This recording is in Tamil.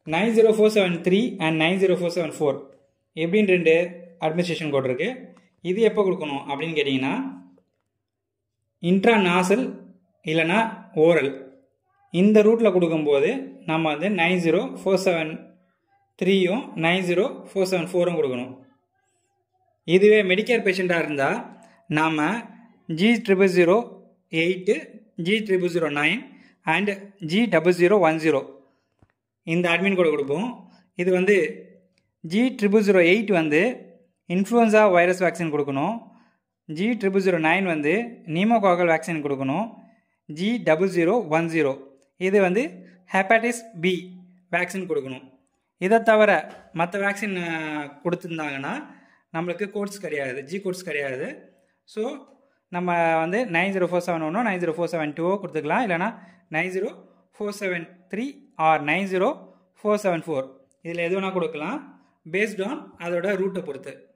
nine zero four seven three and nine zero four seven four எப்படின்னு ரெண்டு அட்மினிஸ்ட்ரேஷன் கோட் இருக்குது இது எப்போ கொடுக்கணும் அப்படின்னு கேட்டிங்கன்னா இன்ட்ரா நாசல் இல்லைனா ஓரல் இந்த ரூட்டில் கொடுக்கும்போது நம்ம வந்து நைன் ஜீரோ ஃபோர் செவன் த்ரீயும் நைன் ஜீரோ ஃபோர் செவன் ஃபோரும் கொடுக்கணும் இதுவே மெடிக்கேர் பேஷண்ட்டாக இருந்தால் நாம் G triple zero eight G triple zero nine and G double zero one zero இந்த அட்மின் கோடு கொடுப்போம் இது வந்து ஜி ட்ரிபிள் ஜீரோ எயிட் வந்து இன்ஃப்ளூயன்ஸா வைரஸ் வேக்சின் கொடுக்கணும் ஜி ட்ரிபிள் ஜீரோ நைன் வந்து நீமோகாகல் வேக்சின் கொடுக்கணும் G double zero one zero இது வந்து ஹெப்பாட்டிஸ் பி வேக்சின் கொடுக்கணும் இதை தவிர மற்ற வேக்சின் கொடுத்துருந்தாங்கன்னா நம்மளுக்கு கோட்ஸ் கிடையாது ஜி கோட்ஸ் கிடையாது ஸோ நம்ம வந்து நைன் ஜீரோ ஃபோர் செவன் ஒன்றோ நைன் ஜீரோ ஃபோர் செவன் டூவோ கொடுத்துக்கலாம் இல்லைனா nine zero four seven three or nine zero four seven four இதில் எது வேணால் கொடுக்கலாம் பேஸ்ட் ஆன் அதோட ரூட்டை பொறுத்து